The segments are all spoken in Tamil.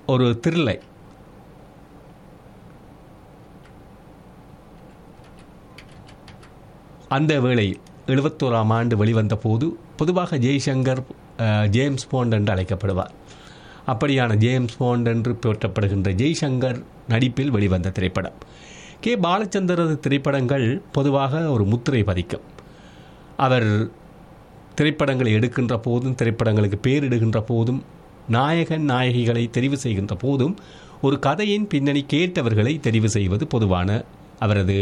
ஒரு திரில்லை அந்த வேளையில் எழுபத்தோராம் ஆண்டு வெளிவந்த போது பொதுவாக ஜெய்சங்கர் அஹ், ஜேம்ஸ் பாண்ட் என்று அழைக்கப்படுவார் அப்படியான ஜேம்ஸ் பாண்ட் என்று போற்றப்படுகின்ற ஜெய்சங்கர் நடிப்பில் வெளிவந்த திரைப்படம் கே பாலச்சந்தரது திரைப்படங்கள் பொதுவாக ஒரு முத்திரை பதிக்கும் அவர் திரைப்படங்களை எடுக்கின்ற போதும் திரைப்படங்களுக்கு பேரிடுகின்ற போதும் நாயகன் நாயகிகளை தெரிவு செய்கின்ற போதும் ஒரு கதையின் பின்னணி கேட்டவர்களை தெரிவு செய்வது பொதுவான அவரது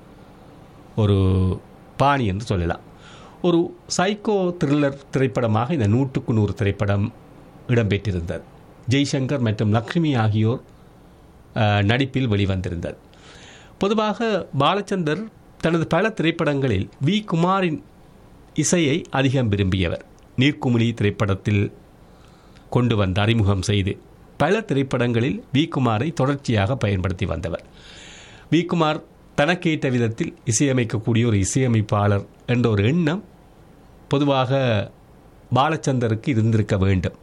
ஒரு பாணி என்று சொல்லலாம் ஒரு சைக்கோ த்ரில்லர் திரைப்படமாக இந்த நூற்றுக்கு நூறு திரைப்படம் இடம்பெற்றிருந்தது ஜெய்சங்கர் மற்றும் லக்ஷ்மி ஆகியோர் அஹ், நடிப்பில் வெளிவந்திருந்தது பொதுவாக பாலச்சந்தர் தனது பல திரைப்படங்களில் வி குமாரின் இசையை அதிகம் விரும்பியவர் நீர்க்குமிழி திரைப்படத்தில் கொண்டு வந்த அறிமுகம் செய்து பல திரைப்படங்களில் வி குமாரை தொடர்ச்சியாக பயன்படுத்தி வந்தவர் வி குமார் தனக்கேற்ற விதத்தில் இசையமைக்கக்கூடிய ஒரு இசையமைப்பாளர் என்ற ஒரு எண்ணம் பொதுவாக பாலச்சந்தருக்கு இருந்திருக்க வேண்டும்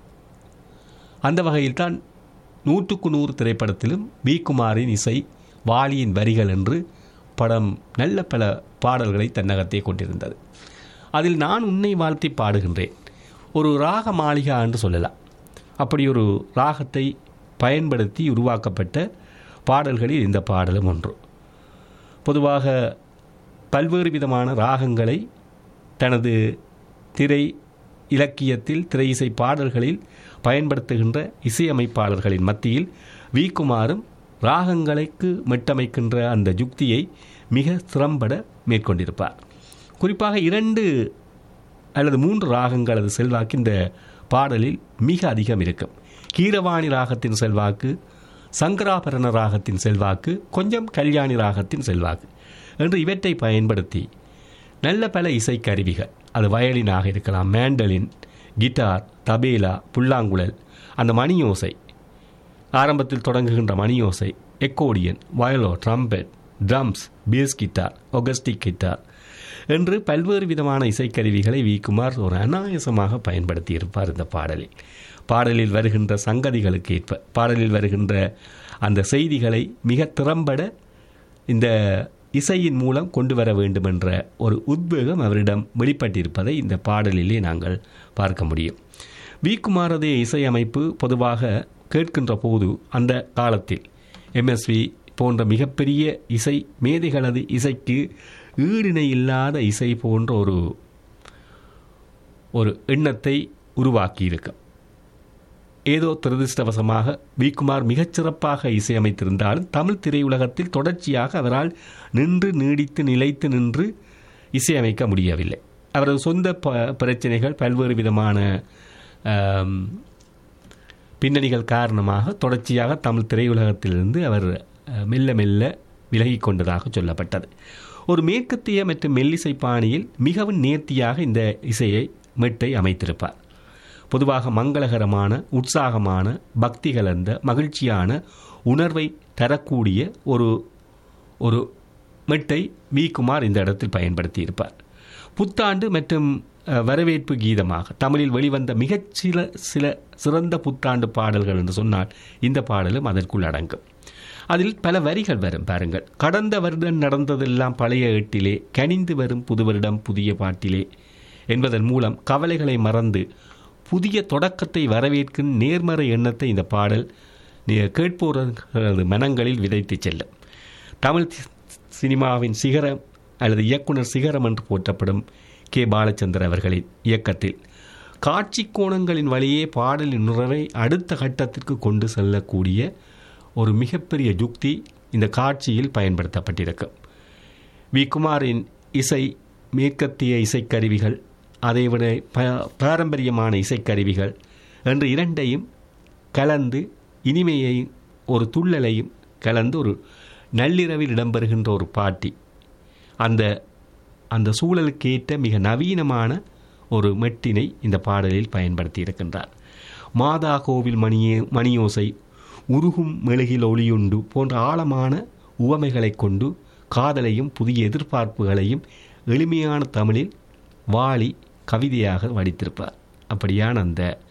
அந்த வகையில்தான் நூற்றுக்கு நூறு திரைப்படத்திலும் வி குமாரின் இசை வாலியின் வரிகள் என்று படம் நல்ல பல பாடல்களை தன்னகத்தே கொண்டிருந்தது அதில் நான் உன்னை வாழ்த்தி பாடுகின்றேன் ஒரு ராக மாளிகா என்று சொல்லலாம் அப்படி ஒரு ராகத்தை பயன்படுத்தி உருவாக்கப்பட்ட பாடல்களில் இந்த பாடலும் ஒன்று பொதுவாக பல்வேறு விதமான ராகங்களை தனது திரை இலக்கியத்தில் திரை இசை பாடல்களில் பயன்படுத்துகின்ற இசையமைப்பாளர்களின் மத்தியில் வி குமாரும் ராகங்களுக்கு மெட்டமைக்கின்ற அந்த யுக்தியை மிக திறம்பட மேற்கொண்டிருப்பார் குறிப்பாக இரண்டு அல்லது மூன்று ராகங்களது செல்வாக்கு இந்த பாடலில் மிக அதிகம் இருக்கும் கீரவாணி ராகத்தின் செல்வாக்கு சங்கராபரண ராகத்தின் செல்வாக்கு கொஞ்சம் கல்யாணி ராகத்தின் செல்வாக்கு என்று இவற்றை பயன்படுத்தி நல்ல பல இசைக்கருவிகள் அது வயலினாக இருக்கலாம் மேண்டலின் கிட்டார் தபேலா புல்லாங்குழல் அந்த மணியோசை ஆரம்பத்தில் தொடங்குகின்ற மணியோசை accordion viola trumpet drums bass guitar acoustic guitar என்று பல்வேறு விதமான இசைக்கருவிகளை வி குமார் ஒரு அனாயசமாக பயன்படுத்தி இருப்பார் இந்த பாடலில் பாடலில் வருகின்ற சங்கதிகளுக்கு ஏற்ப பாடலில் வருகின்ற அந்த செய்திகளை மிக திறம்பட இந்த இசையின் மூலம் கொண்டு வர வேண்டும் என்ற ஒரு உத்வேகம் அவரிடம் வெளிப்பட்டிருப்பதை இந்த பாடலிலே நாங்கள் பார்க்க முடியும் வி குமாரதே இசையமைப்பு பொதுவாக கேட்கின்ற போது அந்த காலத்தில் எம்எஸ்வி போன்ற மிகப்பெரிய இசை மேதைகளது இசைக்கு ஈடிணை இல்லாத இசை போன்ற ஒரு ஒரு எண்ணத்தை உருவாக்கியிருக்கும் ஏதோ துரதிருஷ்டவசமாக வி குமார் மிகச்சிறப்பாக இசையமைத்திருந்தாலும் தமிழ் திரையுலகத்தில் தொடர்ச்சியாக அவரால் நின்று நீடித்து நிலைத்து நின்று இசையமைக்க முடியவில்லை அவரது சொந்த ப பிரச்சனைகள் பல்வேறு விதமான ஆம், பின்னணிகள் காரணமாக தொடர்ச்சியாக தமிழ் திரையுலகத்திலிருந்து அவர் அஹ், மெல்ல மெல்ல விலகிக் கொண்டதாக சொல்லப்பட்டது ஒரு மேற்கத்திய மற்றும் மெல்லிசை பாணியில் மிகவும் நேர்த்தியாக இந்த இசையை மெட்டை அமைத்திருப்பார் பொதுவாக மங்களகரமான உற்சாகமான பக்தி கலந்த மகிழ்ச்சியான உணர்வை தரக்கூடிய ஒரு ஒரு மெட்டை வி குமார் இந்த இடத்தில் பயன்படுத்தியிருப்பார் புத்தாண்டு மற்றும் அஹ், வரவேற்பு கீதமாக தமிழில் வெளிவந்த மிகச்சில சில சிறந்த புத்தாண்டு பாடல்கள் என்று சொன்னால் இந்த பாடலும் அதற்குள் அடங்கும் அதில் பல வரிகள் வரும் பாருங்கள் கடந்த வருடம் நடந்ததெல்லாம் பழைய ஏட்டிலே கனிந்து வரும் புது வருடம் புதிய பாட்டிலே என்பதன் மூலம் கவலைகளை மறந்து புதிய தொடக்கத்தை வரவேற்கும் நேர்மறை எண்ணத்தை இந்த பாடல் நி- கேட்போரது மனங்களில் விதைத்து செல்லும் தமிழ் சி- சினிமாவின் சிகரம் அல்லது இயக்குனர் சிகரம் என்று போற்றப்படும் கே பாலச்சந்தர் அவர்களின் இயக்கத்தில் காட்சி கோணங்களின் வழியே பாடலின் உணர்வை அடுத்த கட்டத்திற்கு கொண்டு செல்லக்கூடிய ஒரு மிகப்பெரிய யுக்தி இந்த காட்சியில் பயன்படுத்தப்பட்டிருக்கும் வி குமாரின் இசை மேற்கத்திய இசைக்கருவிகள் அதைவிட ப பாரம்பரியமான இசைக்கருவிகள் என்று இரண்டையும் கலந்து இனிமையையும் ஒரு துள்ளலையும் கலந்து ஒரு நள்ளிரவில் இடம்பெறுகின்ற ஒரு பாட்டி அந்த அந்த சூழலுக்கேற்ற மிக நவீனமான ஒரு மெட்டினை இந்த பாடலில் பயன்படுத்தி இருக்கின்றார் மாதா கோவில் மணியே மணியோசை உருகும் மெழுகில் ஒளியுண்டு போன்ற ஆழமான உவமைகளைக் கொண்டு காதலையும் புதிய எதிர்பார்ப்புகளையும் எளிமையான தமிழில் வாளி கவிதையாக வடித்திருப்பார் அப்படியான அந்த